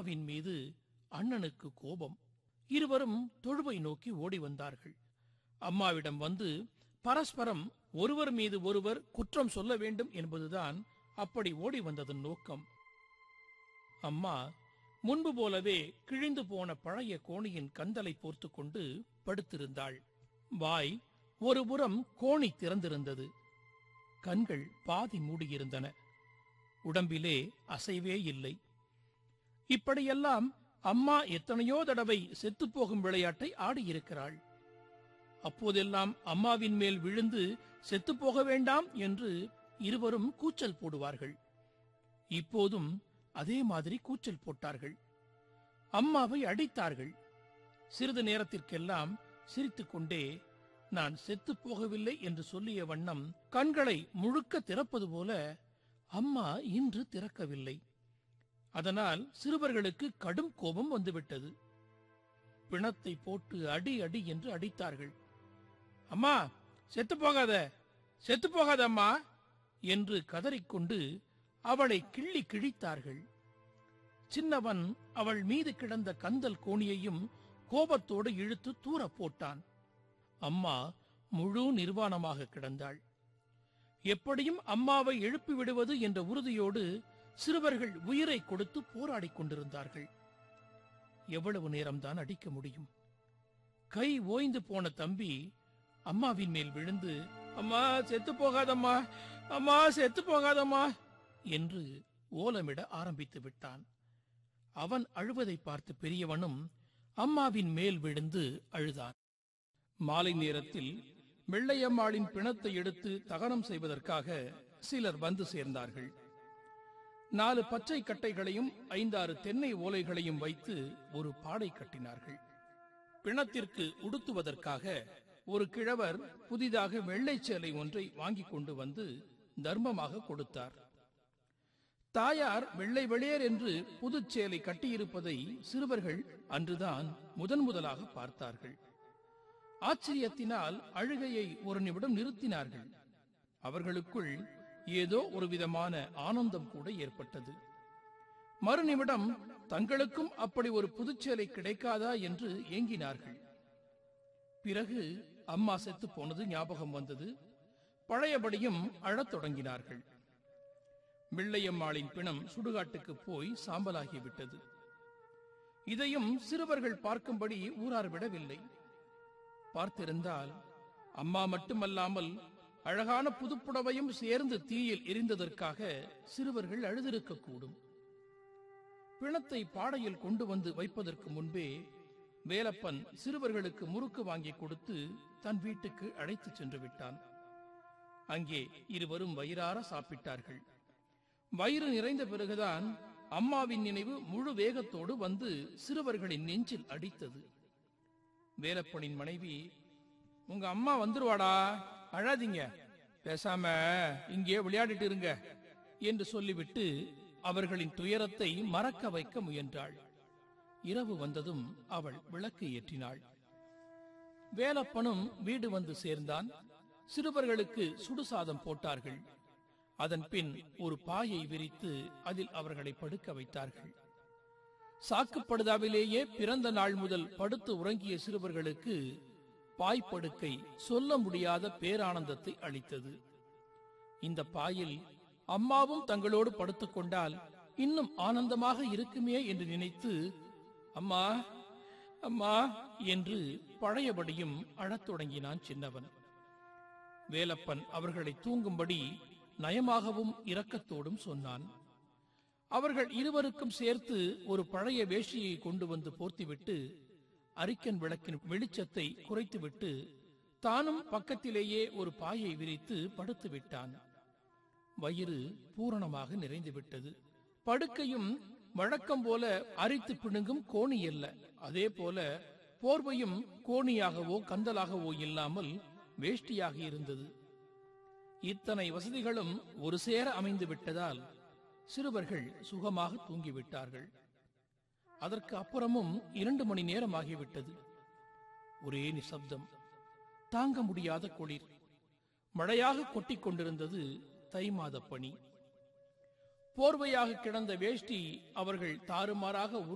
அம்மாவின் மீது அண்ணனுக்கு கோபம் இருவரும் தொழுவை நோக்கி ஓடி வந்தார்கள் அம்மாவிடம் வந்து பரஸ்பரம் ஒருவர் மீது ஒருவர் குற்றம் சொல்ல வேண்டும் என்பதுதான் அப்படி ஓடி வந்ததன் நோக்கம் அம்மா முன்பு போலவே கிழிந்து போன பழைய கோணியின் கந்தலை போர்த்து கொண்டு படுத்திருந்தாள் வாய் ஒருபுறம் கோணி திறந்திருந்தது கண்கள் பாதி மூடியிருந்தன உடம்பிலே அசைவே இல்லை இப்படியெல்லாம் அம்மா எத்தனையோ தடவை செத்துப்போகும் விளையாட்டை ஆடியிருக்கிறாள் அப்போதெல்லாம் அம்மாவின் மேல் விழுந்து செத்துப்போக வேண்டாம் என்று இருவரும் கூச்சல் போடுவார்கள் இப்போதும் அதே மாதிரி கூச்சல் போட்டார்கள் அம்மாவை அடித்தார்கள் சிறிது நேரத்திற்கெல்லாம் சிரித்துக்கொண்டே நான் செத்துப் போகவில்லை என்று சொல்லிய வண்ணம் கண்களை முழுக்க திறப்பது போல அம்மா இன்று திறக்கவில்லை அதனால் சிறுவர்களுக்கு கடும் கோபம் வந்துவிட்டது பிணத்தை போட்டு அடி அடி என்று அடித்தார்கள் அம்மா செத்து போகாத செத்து போகாத அம்மா என்று கதறிக்கொண்டு அவளை கிள்ளி கிழித்தார்கள் சின்னவன் அவள் மீது கிடந்த கந்தல் கோணியையும் கோபத்தோடு இழுத்து தூர போட்டான் அம்மா முழு நிர்வாணமாக கிடந்தாள் எப்படியும் அம்மாவை எழுப்பி விடுவது என்ற உறுதியோடு சிறுவர்கள் உயிரை கொடுத்து போராடிக் கொண்டிருந்தார்கள் எவ்வளவு நேரம்தான் அடிக்க முடியும் கை ஓய்ந்து போன தம்பி அம்மாவின் மேல் விழுந்து அம்மா செத்து போகாதம்மா அம்மா செத்து போகாதம்மா என்று ஓலமிட ஆரம்பித்து விட்டான் அவன் அழுவதை பார்த்து பெரியவனும் அம்மாவின் மேல் விழுந்து அழுதான் மாலை நேரத்தில் வெள்ளையம்மாளின் பிணத்தை எடுத்து தகனம் செய்வதற்காக சிலர் வந்து சேர்ந்தார்கள் நாலு பச்சை கட்டைகளையும் ஐந்தாறு தென்னை ஓலைகளையும் வைத்து ஒரு பாடை கட்டினார்கள் பிணத்திற்கு உடுத்துவதற்காக ஒரு கிழவர் புதிதாக வெள்ளை சேலை ஒன்றை வாங்கிக் கொண்டு வந்து தர்மமாக கொடுத்தார் தாயார் வெள்ளை வெளியர் என்று புதுச்சேலை கட்டியிருப்பதை சிறுவர்கள் அன்றுதான் முதன் முதலாக பார்த்தார்கள் ஆச்சரியத்தினால் அழுகையை ஒரு நிமிடம் நிறுத்தினார்கள் அவர்களுக்குள் ஏதோ ஒரு விதமான ஆனந்தம் கூட ஏற்பட்டது மறுநிமிடம் தங்களுக்கும் அப்படி ஒரு புதுச்சேலை கிடைக்காதா என்று ஏங்கினார்கள் பிறகு அம்மா செத்து போனது ஞாபகம் வந்தது பழையபடியும் அழத் தொடங்கினார்கள் வெள்ளையம்மாளின் பிணம் சுடுகாட்டுக்கு போய் சாம்பலாகிவிட்டது இதையும் சிறுவர்கள் பார்க்கும்படி ஊரார் விடவில்லை பார்த்திருந்தால் அம்மா மட்டுமல்லாமல் அழகான புதுப்புடவையும் சேர்ந்து தீயில் எரிந்ததற்காக சிறுவர்கள் அழுதிருக்கக்கூடும் பிணத்தை பாடையில் கொண்டு வந்து வைப்பதற்கு முன்பே வேலப்பன் சிறுவர்களுக்கு முறுக்கு வாங்கி கொடுத்து தன் வீட்டுக்கு அழைத்துச் சென்று விட்டான் அங்கே இருவரும் வயிறார சாப்பிட்டார்கள் வயிறு நிறைந்த பிறகுதான் அம்மாவின் நினைவு முழு வேகத்தோடு வந்து சிறுவர்களின் நெஞ்சில் அடித்தது வேலப்பனின் மனைவி உங்க அம்மா வந்துருவாடா அழாதீங்க பேசாம இங்கே விளையாடிட்டு இருங்க என்று சொல்லிவிட்டு அவர்களின் துயரத்தை மறக்க வைக்க முயன்றாள் இரவு வந்ததும் அவள் விளக்கு ஏற்றினாள் வேலப்பனும் வீடு வந்து சேர்ந்தான் சிறுவர்களுக்கு சுடுசாதம் போட்டார்கள் அதன் பின் ஒரு பாயை விரித்து அதில் அவர்களை படுக்க வைத்தார்கள் சாக்குப்படுதாவிலேயே பிறந்த நாள் முதல் படுத்து உறங்கிய சிறுவர்களுக்கு பாய்ப்படுக்கை சொல்ல முடியாத பேரானந்தத்தை அளித்தது இந்த பாயில் அம்மாவும் தங்களோடு படுத்துக் கொண்டால் இன்னும் ஆனந்தமாக இருக்குமே என்று நினைத்து அம்மா அம்மா என்று பழையபடியும் அழத் தொடங்கினான் சின்னவன் வேலப்பன் அவர்களை தூங்கும்படி நயமாகவும் இரக்கத்தோடும் சொன்னான் அவர்கள் இருவருக்கும் சேர்த்து ஒரு பழைய வேஷ்டியை கொண்டு வந்து போர்த்திவிட்டு அரிக்கன் விளக்கின் வெளிச்சத்தை குறைத்துவிட்டு தானும் பக்கத்திலேயே ஒரு பாயை விரித்து படுத்து விட்டான் வயிறு பூரணமாக நிறைந்து விட்டது படுக்கையும் வழக்கம் போல அரித்து பிணுங்கும் கோணி அல்ல அதே போல போர்வையும் கோணியாகவோ கந்தலாகவோ இல்லாமல் வேஷ்டியாக இருந்தது இத்தனை வசதிகளும் ஒரு சேர அமைந்து விட்டதால் சிறுவர்கள் சுகமாக தூங்கிவிட்டார்கள் அதற்கு அப்புறமும் இரண்டு மணி நேரம் ஆகிவிட்டது ஒரே நிசப்தம் தாங்க முடியாத குளிர் மழையாக கொட்டிக் கொண்டிருந்தது தை மாத பனி போர்வையாக கிடந்த வேஷ்டி அவர்கள் தாறுமாறாக